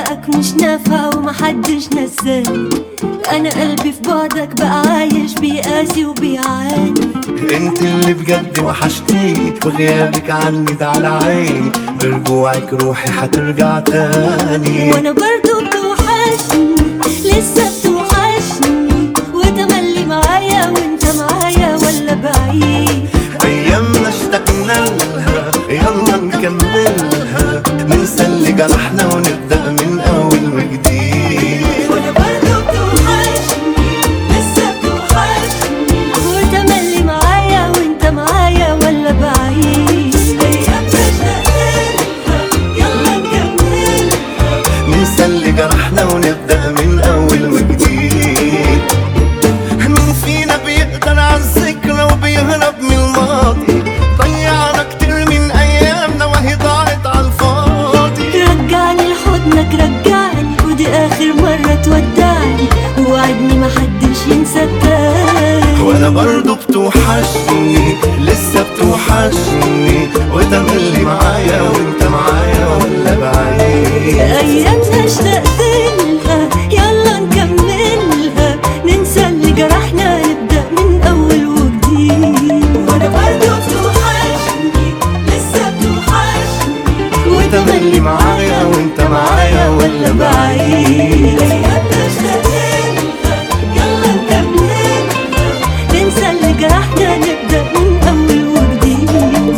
فراقك مش نافع ومحدش نساني انا قلبي في بعدك بقى عايش بيقاسي وبيعاني انت اللي بجد وحشتيني وغيابك عني ده على عيني برجوعك روحي حترجع تاني وانا برضو بتوحشني لسه بتوحشني وتملي معايا وانت معايا ولا بعيد ايامنا اشتقنا لها يلا نكملها ننسى اللي جرحنا ونبدا من اول وجديد وانا برضو بتوحشني لسه بتوحشني وتملي معايا وانت معايا ولا بعيد ايام اشتقنا يلا نكملها ننسى اللي جرحنا ونبدا من اول وجديد مين فينا بيقدر على الذكرى وبيهرب من الماضي ضيعنا كتير من ايامنا وهي ضاعت على الفاضي رجعني لحضنك رجعني ودي اخر مرة تودعني ووعدني محدش ينسى التاني وانا برضو بتوحشني لسه بتوحشني وتملي معايا وانت معايا ولا بعيد ايامنا اشتقت لها يلا نكملها ننسى اللي جرحنا نبدا من اول وجديد وانا برضو بتوحشني لسه بتوحشني وتملي معايا وانت معايا ولا بعيد ايامنا اشتقت لها يلا نكملها ننسى اللي جرحنا نبدا من اول وجديد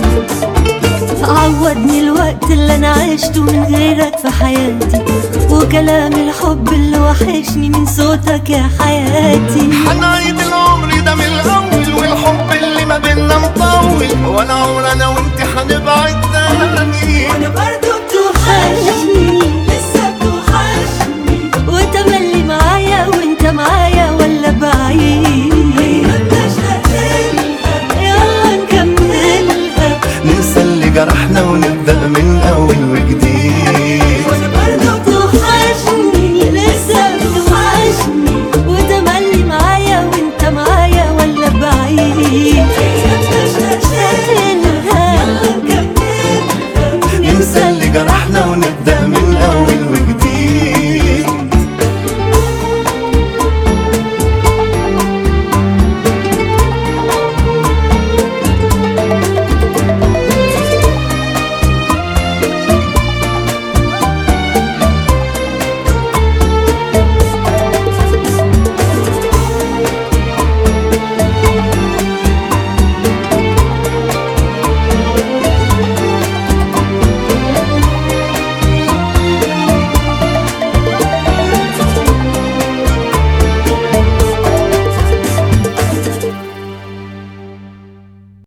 عوضني الوقت اللي انا عشته من غيرك في حياتي وكلام الحب اللي وحشني من صوتك يا حياتي حنعيد العمر ده من الاول والحب اللي ما بينا مطول ولا عمر انا وانت حنبعد تاني وانا برضو بتوحشني لسه بتوحشني وتملي معايا وانت معايا ولا بعيد يلا نكملها ننسى اللي جرحنا ونبدا من اول وجديد وانا برضو بتوحشني لسه بتوحشني وتملي معايا وانت معايا ولا بعيد ننسى اللي جرحنا ونبدا